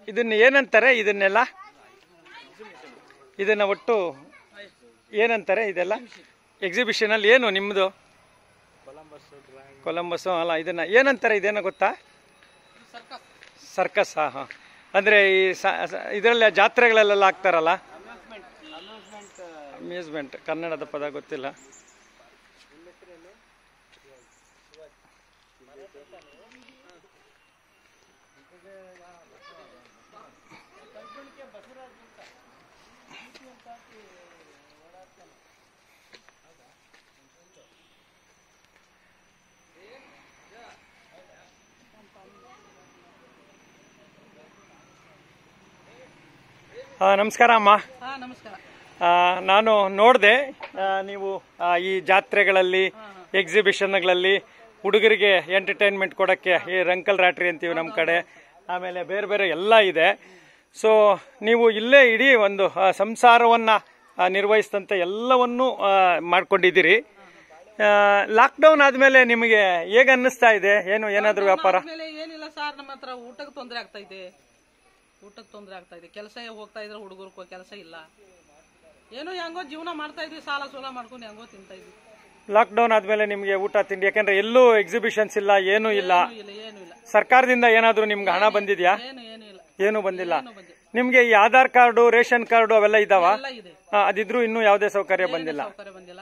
ಇದನ್ನ ಏನಂತಾರೆ ಇದನ್ನೆಲ್ಲ ಇದನ್ನ ಒಟ್ಟು ಏನಂತಾರೆ ಇದೆಲ್ಲ ಎಕ್ಸಿಬಿಷನ್ ಅಲ್ಲಿ ಏನು ನಿಮ್ಮದು ಕೊಲಂಬಸ್ ಅಲ್ಲ ಇದನ್ನ ಏನಂತಾರೆ ಇದೇನೋ ಗೊತ್ತಾ ಸರ್ಕಸ್ ಹಾಂ ಹಾಂ ಅಂದರೆ ಈ ಇದರಲ್ಲಿ ಜಾತ್ರೆಗಳಲ್ಲೆಲ್ಲ ಆಗ್ತಾರಲ್ಲ ಅಮ್ಯೂಸ್ಮೆಂಟ್ ಕನ್ನಡದ ಪದ ಗೊತ್ತಿಲ್ಲ ಆ, ನಮಸ್ಕಾರ ಅಮ್ಮ ಹಾ ನಮಸ್ಕಾರ ಆ, ನಾನು ನೋಡಿದೆ ನೀವು ಆ, ಈ ಜಾತ್ರೆಗಳಲ್ಲಿ ಎಕ್ಸಿಬಿಷನ್ಗಳಲ್ಲಿ ಹುಡುಗರಿಗೆ ಎಂಟರ್ಟೈನ್ಮೆಂಟ್ ಕೊಡೋಕ್ಕೆ ಈ ರಂಕಲ್ ರಾಟ್ರಿ ಅಂತೀವಿ ನಮ್ಮ ಕಡೆ ಆಮೇಲೆ ಬೇರೆ ಬೇರೆ ಎಲ್ಲ ಇದೆ ಸೊ ನೀವು ಇಲ್ಲೇ ಇಡೀ ಒಂದು ಆ, ಸಂಸಾರವನ್ನ ಆ, ನಿರ್ವಹಿಸಿದಂಥ ಎಲ್ಲವನ್ನೂ ಆ, ಮಾಡ್ಕೊಂಡಿದ್ದೀರಿ ಲಾಕ್ಡೌನ್ ಆದಮೇಲೆ ನಿಮಗೆ ಹೇಗೆ ಅನ್ನಿಸ್ತಾ ಇದೆ ಏನು ಏನಾದರೂ ವ್ಯಾಪಾರ ಆಮೇಲೆ ಏನಿಲ್ಲ ಸರ್ ನಮ್ಮ ಹತ್ರ ಊಟಕ್ಕೆ ತೊಂದರೆ ಆಗ್ತಾ ಇದೆ ಊಟಕ್ಕೆ ತೊಂದರೆ ಆಗ್ತಾ ಇದೆ ಕೆಲಸ ಹೋಗ್ತಾ ಇದ್ರೆ ಹುಡುಗರು ಕೆಲಸ ಇಲ್ಲ ಏನೋ ಹೆಂಗೋ ಜೀವನ ಮಾಡ್ತಾ ಇದ್ವಿ ಸಾಲ ಸೂಲ ಮಾಡ್ಕೊಂಡು ಹೆಂಗೋ ತಿಂತಾ ಇದ್ವಿ ಲಾಕ್ಡೌನ್ ಆದಮೇಲೆ ನಿಮಗೆ ಊಟ ತಿಂಡಿ ಯಾಕಂದ್ರೆ ಎಲ್ಲೂ ಎಕ್ಸಿಬಿಷನ್ಸ್ ಇಲ್ಲ ಏನೂ ಇಲ್ಲ ಏನೂ ಇಲ್ಲ ಏನೂ ಇಲ್ಲ ಸರ್ಕಾರದಿಂದ ಏನಾದರೂ ನಿಮ್ಗೆ ಹಣ ಬಂದಿದ್ಯಾ ಏನು ಏನೂ ಇಲ್ಲ ಏನು ಬಂದಿಲ್ಲ ಏನೂ ಬಂದಿಲ್ಲ ನಿಮ್ಗೆ ಈ ಆಧಾರ್ ಕಾರ್ಡು ರೇಷನ್ ಕಾರ್ಡು ಅವೆಲ್ಲ ಇದಾವ ಎಲ್ಲ ಇದೆ ಅದಿದ್ರು ಇನ್ನೂ ಯಾವುದೇ ಸೌಕರ್ಯ ಬಂದಿಲ್ಲ ಸೌಕರ್ಯ ಬಂದಿಲ್ಲ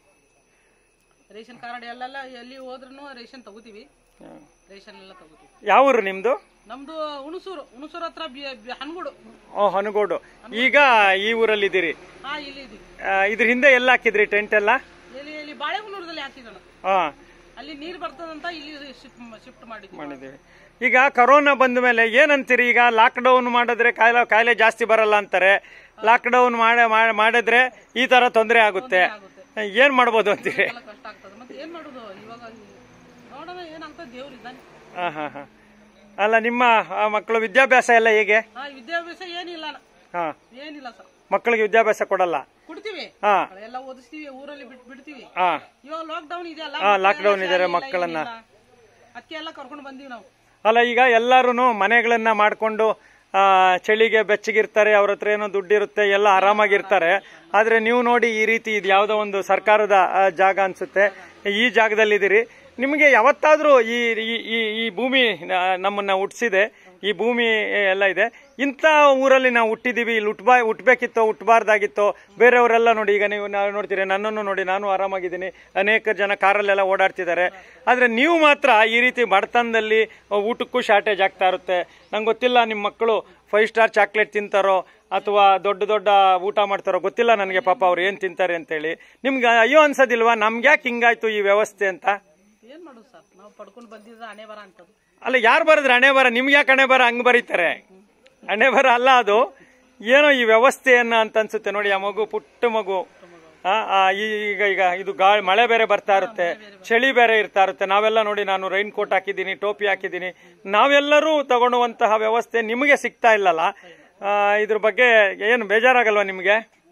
ರೇಷನ್ ಕಾರ್ಡ್ ಎಲ್ಲೆಲ್ಲ ಎಲ್ಲಿ ಹೋದ್ರೂ ರೇಷನ್ ತಗೋತೀವಿ ರೇಷನ್ ಎಲ್ಲ ತಗೋತೀವಿ ಯಾವ ಊರು ನಿಮ್ದು ನಮ್ದು ಹುಣಸೂರು ಹುಣಸೂರು ಹತ್ರ ಬಿ- ಬಿ- ಹನಗೋಡು ಓ ಹನಗೋಡು ಈಗ ಈ ಊರಲ್ಲಿ ಇದ್ದೀರಿ ಹಾ ಇಲ್ಲಿ ಇದೀವಿ ಆ, ಇದ್ರ ಹಿಂದೆ ಎಲ್ಲ ಹಾಕಿದ್ರಿ ಟೆಂಟ್ ಎಲ್ಲ ಇಲ್ಲಿ ಇಲ್ಲಿ ಬಾಳೆಗುನ್ನೂರದಲ್ಲಿ ಹಾಕಿದಣ ಹಾ ಅಲ್ಲಿ ನೀರು ಬರ್ತದಂತ ಇಲ್ಲಿ ಶಿಫ್ಟ್ ಶಿಫ್ಟ್ ಮಾಡಿದ್ವಿ ಮಾಡಿದ್ದೀವಿ ಈಗ ಕರೋನಾ ಬಂದ ಮೇಲೆ ಏನಂತೀರಿ ಈಗ ಲಾಕ್ಡೌನ್ ಮಾಡಿದ್ರೆ ಕಾಯಿಲೆ ಕಾಯಿಲೆ ಜಾಸ್ತಿ ಬರಲ್ಲ ಅಂತಾರೆ ಲಾಕ್ಡೌನ್ ಮಾಡ ಮಾಡ- ಮಾಡಿದ್ರೆ ಈ ತರ ತೊಂದರೆ ಆಗುತ್ತೆ ಏನ್ ಮಾಡ್ಬೋದು ಅಂತೀರಿ ಎಲ್ಲ ಕಷ್ಟ ಆಗ್ತದೆ ಮತ್ತೆ ಏನ್ ಮಾಡುದು ಇವಾಗ ನೋಡೋಣ ಏನಾಗ್ತದೆ ದೇವ್ರು ಇದ್ದಾನೆ ಹಾ ಹಾ ಹಾ ಅಲ್ಲ ನಿಮ್ಮ ಆ, ಮಕ್ಕಳು ವಿದ್ಯಾಭ್ಯಾಸ ಎಲ್ಲ ಹೇಗೆ ಹಾ ವಿದ್ಯಾಭ್ಯಾಸ ಏನಿಲ್ಲ ನ- ಹಾ ಏನಿಲ್ಲ ಸರ್ ಮಕ್ಕಳಿಗೆ ವಿದ್ಯಾಭ್ಯಾಸ ಕೊಡಲ್ಲ ಕೊಡ್ತೀವಿ ಹಾ ಎಲ್ಲ ಓದಿಸ್ತೀವಿ ಊರಲ್ಲಿ ಬಿಟ್ ಬಿಡ್ತೀವಿ ಹಾ ಇವಾಗ ಲಾಕ್ ಡೌನ್ ಇದೆಯಲ್ಲ ಹಾ, lockdown ಇದಾರೆ ಮಕ್ಕಳನ್ನ. ಅದಕ್ಕೆ ಎಲ್ಲ ಕರ್ಕೊಂಡು ಬಂದೀವಿ ನಾವು ಅಲ್ಲ ಈಗ ಎಲ್ಲರೂ ಮನೆಗಳನ್ನ ಮಾಡ್ಕೊಂಡು ಆ, ಚಳಿಗೆ ಬೆಚ್ಚಗಿರ್ತಾರೆ ಅವ್ರ ಹತ್ರ ಏನೋ ದುಡ್ಡಿರುತ್ತೆ ಎಲ್ಲ ಆರಾಮಾಗಿರ್ತಾರೆ ಆದ್ರೆ ನೀವು ನೋಡಿ ಈ ರೀತಿ ಇದು ಯಾವುದೋ ಒಂದು ಸರ್ಕಾರದ ಆ, ಜಾಗ ಅನ್ಸುತ್ತೆ ಈ ಜಾಗದಲ್ಲಿದ್ದೀರಿ ನಿಮಗೆ ಯಾವತ್ತಾದ್ರೂ ಈ ಈ- ಈ ಈ ಭೂಮಿ ಆ, ನಮ್ಮನ್ನ ಹುಟ್ಟಿಸಿದೆ ಈ ಭೂಮಿ ಎಲ್ಲ ಇದೆ ಇಂಥ ಊರಲ್ಲಿ ನಾವು ಹುಟ್ಟಿದೀವಿ ಇಲ್ಲಿ ಹುಟ್ಬಾ ಹುಟ್ಬೇಕಿತ್ತೋ ಹುಟ್ಟಬಾರ್ದಾಗಿತ್ತೋ ಬೇರೆಯವರೆಲ್ಲ ನೋಡಿ ಈಗ ನೀವು ನಾವು ನೋಡ್ತೀರಿ ನನ್ನನ್ನು ನೋಡಿ ನಾನು ಆರಾಮಾಗಿದ್ದೀನಿ ಅನೇಕ ಜನ ಕಾರಲ್ಲೆಲ್ಲ ಓಡಾಡ್ತಿದ್ದಾರೆ ಆದರೆ ನೀವು ಮಾತ್ರ ಈ ರೀತಿ ಬಡತನದಲ್ಲಿ ಊಟಕ್ಕೂ ಶಾರ್ಟೇಜ್ ಆಗ್ತಾ ಇರುತ್ತೆ ನಂಗೆ ಗೊತ್ತಿಲ್ಲ ನಿಮ್ಮ ಮಕ್ಕಳು ಫೈವ್ ಸ್ಟಾರ್ ಚಾಕ್ಲೇಟ್ ತಿಂತಾರೋ ಅಥವಾ ದೊಡ್ಡ ದೊಡ್ಡ ಊಟ ಮಾಡ್ತಾರೋ ಗೊತ್ತಿಲ್ಲ ನನಗೆ ಪಾಪ ಅವ್ರು ಏನು ತಿಂತಾರೆ ಅಂತೇಳಿ ನಿಮ್ಗೆ ಅಯ್ಯೋ ಅನ್ಸೋದಿಲ್ವಾ ನಮ್ಗೆ ಯಾಕೆ ಹಿಂಗಾಯ್ತು ಈ ವ್ಯವಸ್ಥೆ ಅಂತ ಏನ್ ಮಾಡುದು ಸರ್ ನಾವು ಪಡ್ಕೊಂಡು ಬಂದಿದ್ದ ಹಣೆ ಬರ ಅಂತದ್ದು ಅಲ್ಲ ಯಾರು ಬರೆದ್ರೆ ಹಣೆ ಬರ ನಿಮ್ಗೆ ಯಾಕೆ ಹಣೆ ಬರ ಹಂಗ್ ಬರೀತಾರೆ ಹಣೆ ಬರ ಅಲ್ಲ ಅದು ಏನೋ ಈ ವ್ಯವಸ್ಥೆಯನ್ನ ಅಂತ ಅನ್ಸುತ್ತೆ ನೋಡಿ ಆ ಮಗು ಪುಟ್ಟ ಮಗು ಆ, ಆ, ಈಗ ಈಗ ಇದು ಗಾಳಿ ಮಳೆ ಬೇರೆ ಬರ್ತಾ ಇರುತ್ತೆ ಚಳಿ ಬೇರೆ ಇರ್ತಾ ಇರುತ್ತೆ ನಾವೆಲ್ಲ ನೋಡಿ ನಾನು ರೈನ್ ಕೋಟ್ ಹಾಕಿದ್ದೀನಿ ಟೋಪಿ ಹಾಕಿದ್ದೀನಿ ನಾವೆಲ್ಲರೂ ತಗೊಳ್ಳುವಂತಹ ವ್ಯವಸ್ಥೆ ನಿಮಗೆ ಸಿಗ್ತಾ ಇಲ್ಲಲ್ಲ ಆ, ಇದ್ರ ಬಗ್ಗೆ ಏನು ಬೇಜಾರಾಗಲ್ವಾ ನಿಮಗೆ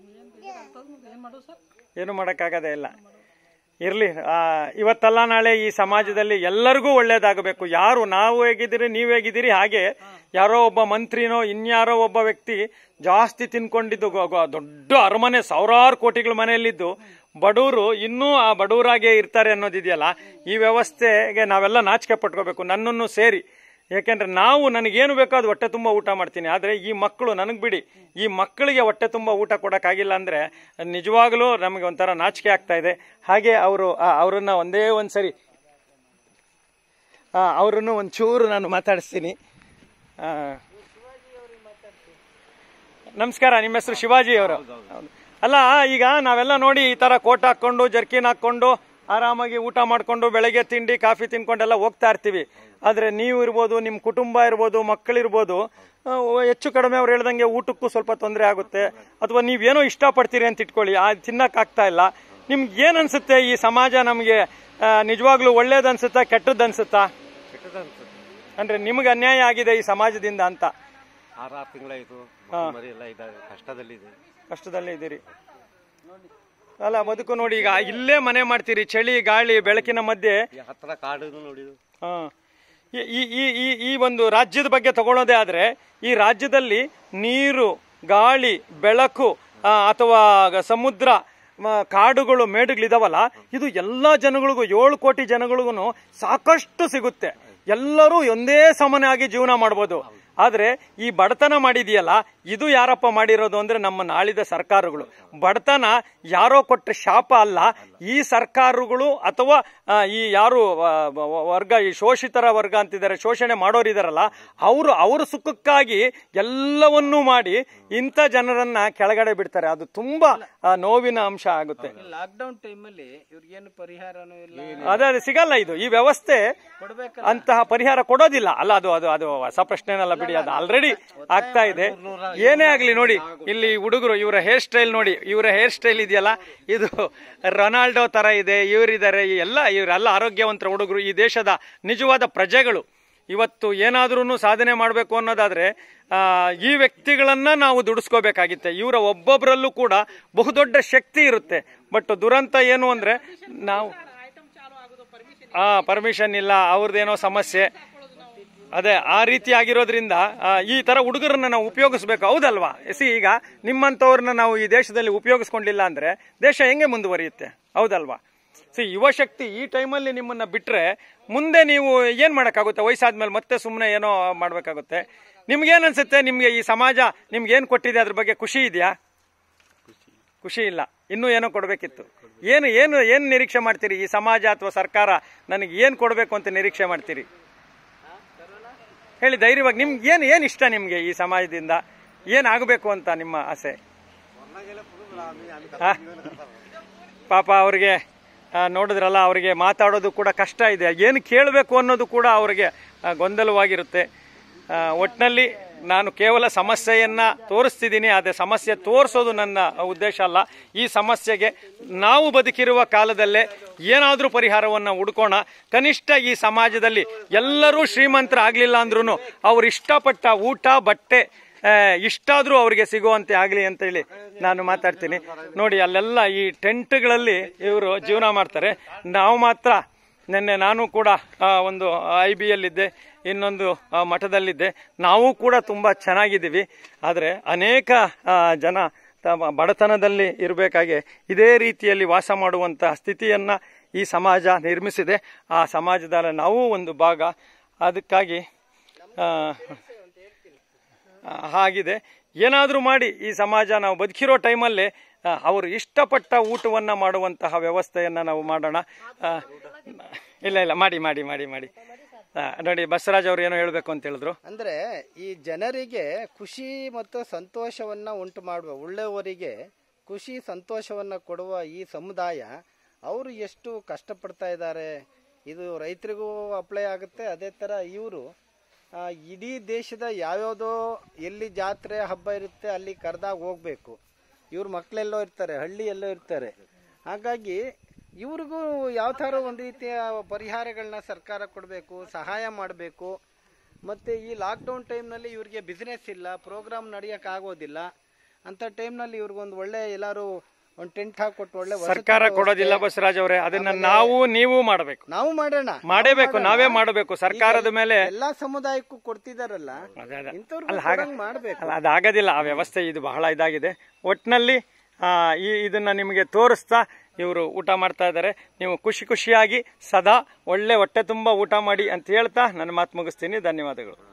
ಏನ್ ಮಾಡುದು ಸರ್ ಏನು ಮಾಡೋಕ್ಕಾಗದೇ ಇಲ್ಲ ಇರಲಿ ಇವತ್ತಲ್ಲ ನಾಳೆ ಈ ಸಮಾಜದಲ್ಲಿ ಎಲ್ಲರಿಗೂ ಒಳ್ಳೇದಾಗಬೇಕು ಯಾರು ನಾವು ಹೇಗಿದ್ದೀರಿ ನೀವು ಹೇಗಿದ್ದೀರಿ ಹಾಗೆ ಯಾರೋ ಒಬ್ಬ ಮಂತ್ರಿನೋ ಇನ್ಯಾರೋ ಒಬ್ಬ ವ್ಯಕ್ತಿ ಜಾಸ್ತಿ ತಿನ್ಕೊಂಡಿದ್ದು ಗೊ- ಗೊ- ದೊಡ್ಡ ಅರಮನೆ ಸಾವಿರಾರು ಕೋಟಿಗಳ ಮನೆಯಲ್ಲಿದ್ದು ಬಡವರು ಇನ್ನೂ ಆ ಬಡವರಾಗೆ ಇರ್ತಾರೆ ಅನ್ನೋದಿದೆಯಲ್ಲ ಈ ವ್ಯವಸ್ಥೆಗೆ ನಾವೆಲ್ಲ ನಾಚಿಕೆ ಪಟ್ಕೋಬೇಕು ನನ್ನನ್ನು ಸೇರಿ ಯಾಕೆಂದ್ರೆ ನಾವು ನನಗೇನು ಬೇಕೋ ಅದು ಹೊಟ್ಟೆ ತುಂಬ ಊಟ ಮಾಡ್ತೀನಿ ಆದರೆ ಈ ಮಕ್ಕಳು ನನಗೆ ಬಿಡಿ ಈ ಮಕ್ಕಳಿಗೆ ಹೊಟ್ಟೆ ತುಂಬ ಊಟ ಕೊಡೋಕ್ಕಾಗಿಲ್ಲ ಅಂದರೆ ನಿಜವಾಗಲೂ ನಮಗೆ ಒಂಥರ ನಾಚಿಕೆ ಆಗ್ತಾ ಇದೆ ಹಾಗೆ ಅವರು ಅವರನ್ನ ಒಂದೇ ಒಂದು ಸರಿ ಅವರನ್ನು ಒಂಚೂರು ನಾನು ಮಾತಾಡಿಸ್ತೀನಿ ಆ, ನಮಸ್ಕಾರ ನಿಮ್ಮ ಹೆಸರು ಶಿವಾಜಿ ಅವರು ಹೌದು. ಅಲ್ಲ ಈಗ ನಾವೆಲ್ಲ ನೋಡಿ ಈ ತರ ಕೋಟ್ ಹಾಕೊಂಡು ಜರ್ಕಿನ್ ಹಾಕೊಂಡು ಆರಾಮಾಗಿ ಊಟ ಮಾಡ್ಕೊಂಡು ಬೆಳಗ್ಗೆ ತಿಂಡಿ ಕಾಫಿ ತಿನ್ಕೊಂಡೆಲ್ಲ ಹೋಗ್ತಾ ಇರ್ತೀವಿ ಆದ್ರೆ ನೀವು ಇರ್ಬೋದು ನಿಮ್ಮ ಕುಟುಂಬ ಇರ್ಬೋದು ಮಕ್ಕಳಿರ್ಬೋದು ಆ, ಹೆಚ್ಚು ಕಡಿಮೆ ಅವ್ರು ಹೇಳ್ದಂಗೆ ಊಟಕ್ಕೂ ಸ್ವಲ್ಪ ತೊಂದರೆ ಆಗುತ್ತೆ ಅಥವಾ ನೀವೇನೋ ಇಷ್ಟಪಡ್ತೀರಿ ಅಂತ ಇಟ್ಕೊಳ್ಳಿ ಆ ತಿನ್ನಕ್ ಆಗ್ತಾ ಇಲ್ಲ ನಿಮ್ಗೆ ಏನ್ ಅನ್ಸುತ್ತೆ ಈ ಸಮಾಜ ನಮಗೆ ನಿಜವಾಗ್ಲೂ ಒಳ್ಳೇದ್ ಅನ್ಸುತ್ತಾ ಕೆಟ್ಟದ್ದು ಅನ್ಸುತ್ತಾ ಕೆಟ್ಟದನ್ಸುತ್ತೆ ಅಂದ್ರೆ ನಿಮ್ಗೆ ಅನ್ಯಾಯ ಆಗಿದೆ ಈ ಸಮಾಜದಿಂದ ಅಂತ ಆರಾರು ತಿಂಗಳಾಯ್ತು ಮಕ್ಕಳು ಮರಿ ಎಲ್ಲ ಇದ್ದಾರೆ ಕಷ್ಟದಲ್ಲಿದೆ ಕಷ್ಟದಲ್ಲೇ ಇದ್ದೀರಿ ಅಲ್ಲ ಬದುಕು ನೋಡಿ ಈಗ ಇಲ್ಲೇ ಮನೆ ಮಾಡ್ತೀರಿ ಚಳಿ ಗಾಳಿ ಬೆಳಕಿನ ಮಧ್ಯೆ ಈ ಹತ್ರ ಕಾಡು ನೋಡಿದು ಹಾ ಈ- ಈ ಈ ಈ ಈ ಒಂದು ರಾಜ್ಯದ ಬಗ್ಗೆ ತಗೊಳ್ಳೋದೇ ಆದ್ರೆ ಈ ರಾಜ್ಯದಲ್ಲಿ ನೀರು ಗಾಳಿ ಬೆಳಕು ಆ, ಅಥವಾ ಗ- ಸಮುದ್ರ ಮ- ಕಾಡುಗಳು ಮೇಡುಗಳಿದಾವಲ್ಲ ಇದು ಎಲ್ಲ ಜನಗಳಿಗೂ ಏಳು ಕೋಟಿ ಜನಗಳಿಗೂ ಸಾಕಷ್ಟು ಸಿಗುತ್ತೆ ಎಲ್ಲರೂ ಒಂದೇ ಸಮನಾಗಿ ಜೀವನ ಮಾಡ್ಬೋದು ಆದ್ರೆ ಈ ಬಡತನ ಮಾಡಿದೆಯಲ್ಲ ಇದು ಯಾರಪ್ಪ ಮಾಡಿರೋದು ಅಂದ್ರೆ ನಮ್ಮ ನಾಳಿದ ಸರ್ಕಾರಗಳು ಬಡತನ ಯಾರೋ ಕೊಟ್ಟ ಶಾಪ ಅಲ್ಲ ಈ ಸರ್ಕಾರಗಳು ಅಥವಾ ಆ, ಈ ಯಾರು ಆ, ವ- ವರ್ಗ ಈ ಶೋಷಿತರ ವರ್ಗ ಅಂತಿದ್ದಾರೆ ಶೋಷಣೆ ಮಾಡೋರಿದಾರಲ್ಲ ಅವರು ಅವ್ರ ಸುಖಕ್ಕಾಗಿ ಎಲ್ಲವನ್ನೂ ಮಾಡಿ ಇಂಥ ಜನರನ್ನ ಕೆಳಗಡೆ ಬಿಡ್ತಾರೆ ಅದು ತುಂಬಾ ಆ, ನೋವಿನ ಅಂಶ ಆಗುತ್ತೆ ಲಾಕ್ಡೌನ್ ಟೈಮಲ್ಲಿ ಇವ್ರಿಗೇನು ಪರಿಹಾರನೂ ಇಲ್ಲ ಅದೇ ಅದೇ ಸಿಗಲ್ಲ ಇದು ಈ ವ್ಯವಸ್ಥೆ ಕೊಡ್ಬೇಕಲ್ಲ ಅಂತಹ ಪರಿಹಾರ ಕೊಡೋದಿಲ್ಲ ಅಲ್ಲ ಅದು ಅದು ಅದು ಹೊಸ ಪ್ರಶ್ನೆನಲ್ಲ ಬಿಡಿ ಅದು ಆಲ್ರೆಡಿ ಆಗ್ತಾ ಇದೆ ಏನೇ ಆಗ್ಲಿ ನೋಡಿ ಇಲ್ಲಿ ಹುಡುಗರು ಇವರ ಹೇರ್ ಸ್ಟೈಲ್ ನೋಡಿ ಇವರ ಹೇರ್ ಸ್ಟೈಲ್ ಇದೆಯಲ್ಲ ಇದು ರೊನಾಲ್ಡೋ ತರ ಇದೆ ಇವರಿದ್ದಾರೆ ಎಲ್ಲ ಇವರೆಲ್ಲ ಆರೋಗ್ಯವಂತರ ಹುಡುಗರು ಈ ದೇಶದ ನಿಜವಾದ ಪ್ರಜೆಗಳು ಇವತ್ತು ಏನಾದ್ರೂ ಸಾಧನೆ ಮಾಡಬೇಕು ಅನ್ನೋದಾದ್ರೆ ಆ, ಈ ವ್ಯಕ್ತಿಗಳನ್ನ ನಾವು ದುಡಿಸ್ಕೋಬೇಕಾಗಿತ್ತೆ ಇವರ ಒಬ್ಬೊಬ್ಬರಲ್ಲೂ ಕೂಡ ಬಹುದೊಡ್ಡ ಶಕ್ತಿ ಇರುತ್ತೆ ಬಟ್ ದುರಂತ ಏನು ಅಂದ್ರೆ ನಾವು ಆ ಪರ್ಮಿಷನ್ ಇಲ್ಲ ಅವ್ರದ್ದೇನೋ ಸಮಸ್ಯೆ ಅದೇ ಆ ರೀತಿ ಆಗಿರೋದ್ರಿಂದ ಆ, ಈ ತರ ಹುಡುಗರನ್ನ ನಾವು ಉಪಯೋಗಿಸ್ಬೇಕು ಹೌದಲ್ವಾ ಸಿ ಈಗ ನಿಮ್ಮಂಥವ್ರನ್ನ ನಾವು ಈ ದೇಶದಲ್ಲಿ ಉಪಯೋಗಿಸ್ಕೊಂಡಿಲ್ಲ ಅಂದ್ರೆ ದೇಶ ಹೆಂಗೆ ಮುಂದುವರಿಯುತ್ತೆ ಹೌದಲ್ವಾ ಸಿ ಯುವಶಕ್ತಿ ಈ ಟೈಮಲ್ಲಿ ನಿಮ್ಮನ್ನ ಬಿಟ್ರೆ ಮುಂದೆ ನೀವು ಏನ್ ಮಾಡಕ್ಕಾಗುತ್ತೆ ವಯಸ್ಸಾದ್ಮೇಲೆ ಮತ್ತೆ ಸುಮ್ಮನೆ ಏನೋ ಮಾಡ್ಬೇಕಾಗುತ್ತೆ ನಿಮ್ಗೇನ್ ಅನ್ಸುತ್ತೆ ನಿಮ್ಗೆ ಈ ಸಮಾಜ ನಿಮ್ಗೆ ಏನ್ ಕೊಟ್ಟಿದೆ ಅದ್ರ ಬಗ್ಗೆ ಖುಷಿ ಇದೆಯಾ ಖುಷಿ ಇಲ್ಲ ಇನ್ನೂ ಏನೋ ಕೊಡಬೇಕಿತ್ತು ಏನು ಏನು ಏನು ನಿರೀಕ್ಷೆ ಮಾಡ್ತೀರಿ ಈ ಸಮಾಜ ಅಥವಾ ಸರ್ಕಾರ ನನಗೆ ಏನು ಕೊಡಬೇಕು ಅಂತ ನಿರೀಕ್ಷೆ ಮಾಡ್ತೀರಿ ಹೇಳಿ ಧೈರ್ಯವಾಗಿ ನಿಮ್ಗೆ ಏನು ಏನು ಇಷ್ಟ ನಿಮಗೆ ಈ ಸಮಾಜದಿಂದ ಏನಾಗಬೇಕು ಅಂತ ನಿಮ್ಮ ಆಸೆ ಆ? ಪಾಪ ಅವ್ರಿಗೆ ಆ, ನೋಡಿದ್ರಲ್ಲ ಅವರಿಗೆ ಮಾತಾಡೋದು ಕೂಡ ಕಷ್ಟ ಇದೆ ಏನು ಕೇಳಬೇಕು ಅನ್ನೋದು ಕೂಡ ಅವರಿಗೆ ಆ, ಗೊಂದಲವಾಗಿರುತ್ತೆ ಆ, ಒಟ್ನಲ್ಲಿ ನಾನು ಕೇವಲ ಸಮಸ್ಯೆಯನ್ನ ತೋರಿಸ್ತಿದ್ದೀನಿ ಆದರೆ ಸಮಸ್ಯೆ ತೋರಿಸೋದು ನನ್ನ ಉದ್ದೇಶ ಅಲ್ಲ ಈ ಸಮಸ್ಯೆಗೆ ನಾವು ಬದುಕಿರುವ ಕಾಲದಲ್ಲೇ ಏನಾದರೂ ಪರಿಹಾರವನ್ನು ಹುಡ್ಕೋಣ ಕನಿಷ್ಠ ಈ ಸಮಾಜದಲ್ಲಿ ಎಲ್ಲರೂ ಶ್ರೀಮಂತರಾಗಲಿಲ್ಲ ಅಂದ್ರೂ ಅವ್ರು ಇಷ್ಟಪಟ್ಟ ಊಟ ಬಟ್ಟೆ ಆ, ಇಷ್ಟಾದ್ರೂ ಅವರಿಗೆ ಸಿಗುವಂತೆ ಆಗಲಿ ಅಂತೇಳಿ ನಾನು ಮಾತಾಡ್ತೀನಿ ನೋಡಿ ಅಲ್ಲೆಲ್ಲ ಈ ಟೆಂಟ್ಗಳಲ್ಲಿ ಇವರು ಜೀವನ ಮಾಡ್ತಾರೆ ನಾವು ಮಾತ್ರ ನಿನ್ನೆ ನಾನು ಕೂಡ ಆ, ಒಂದು ಐ ಬಿ ಯಲ್ಲಿದ್ದೆ ಇನ್ನೊಂದು ಆ, ಮಠದಲ್ಲಿದ್ದೆ ನಾವು ಕೂಡ ತುಂಬ ಚೆನ್ನಾಗಿದ್ದೀವಿ ಆದರೆ ಅನೇಕ ಆ, ಜನ ತಮ್ಮ ಬಡತನದಲ್ಲಿ ಇರಬೇಕಾಗಿ ಇದೇ ರೀತಿಯಲ್ಲಿ ವಾಸ ಮಾಡುವಂಥ ಸ್ಥಿತಿಯನ್ನ ಈ ಸಮಾಜ ನಿರ್ಮಿಸಿದೆ ಆ ಸಮಾಜದ ನಾವು ಒಂದು ಭಾಗ ಅದಕ್ಕಾಗಿ ಆ, ಆ, ಹಾಗಿದೆ ಏನಾದರೂ ಮಾಡಿ ಈ ಸಮಾಜ ನಾವು ಬದುಕಿರೋ ಟೈಮಲ್ಲಿ ಆ, ಅವರು ಇಷ್ಟಪಟ್ಟ ಊಟವನ್ನ ಮಾಡುವಂತಹ ವ್ಯವಸ್ಥೆಯನ್ನ ನಾವು ಮಾಡೋಣ ಆ, ಇಲ್ಲ ಇಲ್ಲ ಮಾಡಿ ಮಾಡಿ ಮಾಡಿ ಮಾಡಿ ಆ, ನೋಡಿ ಬಸವರಾಜ್ ಅವರು ಏನೋ ಹೇಳ್ಬೇಕು ಅಂತ ಹೇಳಿದ್ರು ಅಂದ್ರೆ ಈ ಜನರಿಗೆ ಖುಷಿ ಮತ್ತು ಸಂತೋಷವನ್ನ ಉಂಟು ಮಾಡುವ ಒಳ್ಳೆಯವರಿಗೆ ಖುಷಿ ಸಂತೋಷವನ್ನ ಕೊಡುವ ಈ ಸಮುದಾಯ ಅವರು ಎಷ್ಟು ಕಷ್ಟಪಡ್ತಾ ಇದ್ದಾರೆ ಇದು ರೈತರಿಗೂ ಅಪ್ಲೈ ಆಗುತ್ತೆ ಅದೇ ತರ ಇವರು ಇಡೀ ದೇಶದ ಯಾವ್ಯಾವುದೋ ಎಲ್ಲಿ ಜಾತ್ರೆ ಹಬ್ಬ ಇರುತ್ತೆ ಅಲ್ಲಿ ಕರೆದಾಗ ಹೋಗ್ಬೇಕು ಇವ್ರ ಮಕ್ಕಳೆಲ್ಲೋ ಇರ್ತಾರೆ ಹಳ್ಳಿ ಎಲ್ಲೋ ಇರ್ತಾರೆ ಹಾಗಾಗಿ ಇವ್ರಿಗೂ ಯಾವ ಥರ ಒಂದು ರೀತಿಯ ಪರಿಹಾರಗಳನ್ನ ಸರ್ಕಾರ ಕೊಡಬೇಕು ಸಹಾಯ ಮಾಡಬೇಕು ಮತ್ತು ಈ ಲಾಕ್ಡೌನ್ ಟೈಮ್ನಲ್ಲಿ ಇವ್ರಿಗೆ ಬಿಸ್ನೆಸ್ ಇಲ್ಲ ಪ್ರೋಗ್ರಾಮ್ ನಡೆಯೋಕ್ಕಾಗೋದಿಲ್ಲ ಅಂಥ ಟೈಮ್ನಲ್ಲಿ ಇವ್ರಿಗೊಂದು ಒಳ್ಳೆ ಎಲ್ಲರೂ ಒಂದು ಟೆಂಟ್ ಹಾಕೊಟ್ಟು ಒಳ್ಳೆ ವಸತಿ ಸರ್ಕಾರ ಕೊಡೋದಿಲ್ಲ ಬಸವರಾಜ್ ಅವರೇ ಅದನ್ನ ನಾವು ನೀವು ಮಾಡಬೇಕು ನಾವು ಮಾಡೋಣ ಮಾಡಬೇಕು ನಾವೇ ಮಾಡಬೇಕು ಸರ್ಕಾರದ ಮೇಲೆ ಎಲ್ಲಾ ಸಮುದಾಯಕ್ಕೂ ಕೊಡ್ತಿದಾರಲ್ಲ ಅದೇ ಅದೇ. ಇಂಥವ್ರು ಅಲ್ಲ ಹಾಗ ಮಾಡ್ಬೇಕು ಅಲ್ಲ ಅದಾಗೋದಿಲ್ಲ ಆ ವ್ಯವಸ್ಥೆ ಇದು ಬಹಳ ಇದಾಗಿದೆ ಒಟ್ಟಿನಲ್ಲಿ ಆ, ಈ ಇದನ್ನ ನಿಮಗೆ ತೋರಿಸ್ತಾ ಇವರು ಊಟ ಮಾಡ್ತಾ ಇದ್ದಾರೆ ನೀವು ಖುಷಿ ಖುಷಿಯಾಗಿ ಸದಾ ಒಳ್ಳೆ ಹೊಟ್ಟೆ ತುಂಬ ಊಟ ಮಾಡಿ ಅಂತ ಹೇಳ್ತಾ ನನ್ನ ಮಾತು ಮುಗಿಸ್ತೀನಿ ಧನ್ಯವಾದಗಳು